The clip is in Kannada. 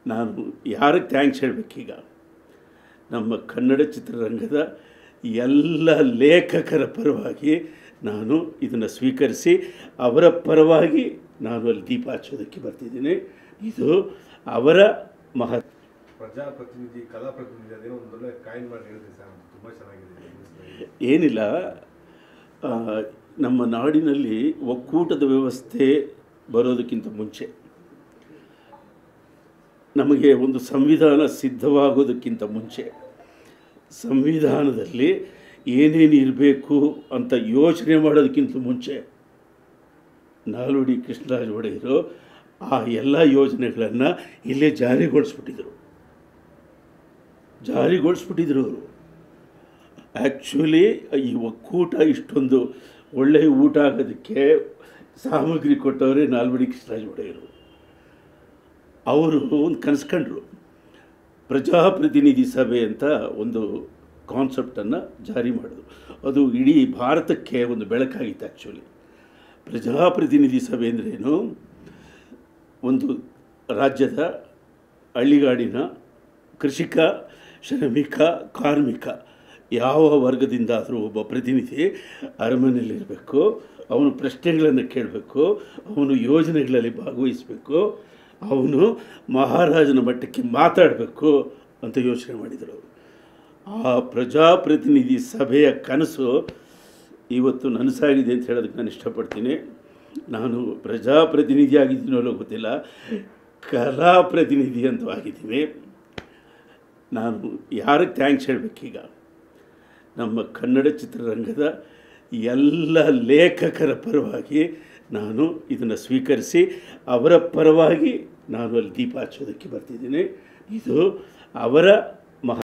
ನಾನು ಯಾರಿಗೆ ಥ್ಯಾಂಕ್ಸ್ ಹೇಳಬೇಕೀಗ ನಮ್ಮ ಕನ್ನಡ ಚಿತ್ರರಂಗದ ಎಲ್ಲ ಲೇಖಕರ ಪರವಾಗಿ ನಾನು ಇದನ್ನು ಸ್ವೀಕರಿಸಿ ಅವರ ಪರವಾಗಿ ನಾನು ಅಲ್ಲಿ ದೀಪ ಹಚ್ಚೋದಕ್ಕೆ ಬರ್ತಿದ್ದೀನಿ ಇದು ಅವರ ಮಹತ್ ಪ್ರಜಾಪ್ರತಿನಿಧಿ ಕಲಾ ಪ್ರತಿನಿಧಿ ಅದೇನೋ ಒಂದು ಒಳ್ಳೆ ಕಾಯಿನ್ ಮಾಡಿ ಹೇಳಿದ್ರಿ ಸರ್ ತುಂಬ ಚೆನ್ನಾಗಿದೆ ಅನ್ನಿಸ್ತಾ ಇದೆ. ಏನಿಲ್ಲ ಆ, ನಮ್ಮ ನಾಡಿನಲ್ಲಿ ಒಕ್ಕೂಟದ ವ್ಯವಸ್ಥೆ ಬರೋದಕ್ಕಿಂತ ಮುಂಚೆ ನಮಗೆ ಒಂದು ಸಂವಿಧಾನ ಸಿದ್ಧವಾಗೋದಕ್ಕಿಂತ ಮುಂಚೆ ಸಂವಿಧಾನದಲ್ಲಿ ಏನೇನು ಇರಬೇಕು ಅಂತ ಯೋಚನೆ ಮಾಡೋದಕ್ಕಿಂತ ಮುಂಚೆ ನಾಲ್ವಡಿ ಕೃಷ್ಣರಾಜ ಒಡೆಯರು ಆ ಎಲ್ಲ ಯೋಜನೆಗಳನ್ನು ಇಲ್ಲೇ ಜಾರಿಗೊಳಿಸ್ಬಿಟ್ಟಿದ್ರು ಜಾರಿಗೊಳಿಸ್ಬಿಟ್ಟಿದ್ರು ಅವರು ಆ್ಯಕ್ಚುಲಿ ಈ ಒಕ್ಕೂಟ ಇಷ್ಟೊಂದು ಒಳ್ಳೆಯ ಊಟ ಆಗೋದಕ್ಕೆ ಸಾಮಗ್ರಿ ಕೊಟ್ಟವರೇ ನಾಲ್ವಡಿ ಕೃಷ್ಣರಾಜ ಒಡೆಯರು ಅವರು ಒಂದು ಕನಸ್ಕೊಂಡ್ರು ಪ್ರಜಾಪ್ರತಿನಿಧಿ ಸಭೆ ಅಂತ ಒಂದು ಕಾನ್ಸೆಪ್ಟನ್ನು ಜಾರಿ ಮಾಡಿದ್ರು ಅದು ಇಡೀ ಭಾರತಕ್ಕೆ ಒಂದು ಬೆಳಕಾಗಿತ್ತು ಆ್ಯಕ್ಚುಲಿ ಪ್ರಜಾಪ್ರತಿನಿಧಿ ಸಭೆ ಅಂದ್ರೇನು ಒಂದು ರಾಜ್ಯದ ಹಳ್ಳಿಗಾಡಿನ ಕೃಷಿಕ ಶ್ರಮಿಕ ಕಾರ್ಮಿಕ ಯಾವ ವರ್ಗದಿಂದಾದರೂ ಒಬ್ಬ ಪ್ರತಿನಿಧಿ ಅರಮನೆಯಲ್ಲಿರಬೇಕು ಅವನು ಪ್ರಶ್ನೆಗಳನ್ನು ಕೇಳಬೇಕು ಅವನು ಯೋಜನೆಗಳಲ್ಲಿ ಭಾಗವಹಿಸಬೇಕು ಅವನು ಮಹಾರಾಜನ ಮಟ್ಟಕ್ಕೆ ಮಾತಾಡಬೇಕು ಅಂತ ಯೋಚನೆ ಮಾಡಿದರು ಆ ಪ್ರಜಾಪ್ರತಿನಿಧಿ ಸಭೆಯ ಕನಸು ಇವತ್ತು ನನಸಾಗಿದೆ ಅಂತ ಹೇಳೋದಕ್ಕೆ ನಾನು ಇಷ್ಟಪಡ್ತೀನಿ ನಾನು ಪ್ರಜಾಪ್ರತಿನಿಧಿ ಆಗಿದ್ದೀನೋ ಅಲ್ಲೋ ಗೊತ್ತಿಲ್ಲ ಕಲಾ ಪ್ರತಿನಿಧಿ ಅಂತೂ ಆಗಿದ್ದೀನಿ ನಾನು ಯಾರಿಗೆ ಥ್ಯಾಂಕ್ಸ್ ಹೇಳಬೇಕೀಗ ನಮ್ಮ ಕನ್ನಡ ಚಿತ್ರರಂಗದ ಎಲ್ಲ ಲೇಖಕರ ಪರವಾಗಿ ನಾನು ಇದನ್ನು ಸ್ವೀಕರಿಸಿ ಅವರ ಪರವಾಗಿ ನಾನು ಅಲ್ಲಿ ದೀಪ ಹಚ್ಚೋದಕ್ಕೆ ಬರ್ತಿದ್ದೀನಿ ಇದು ಅವರ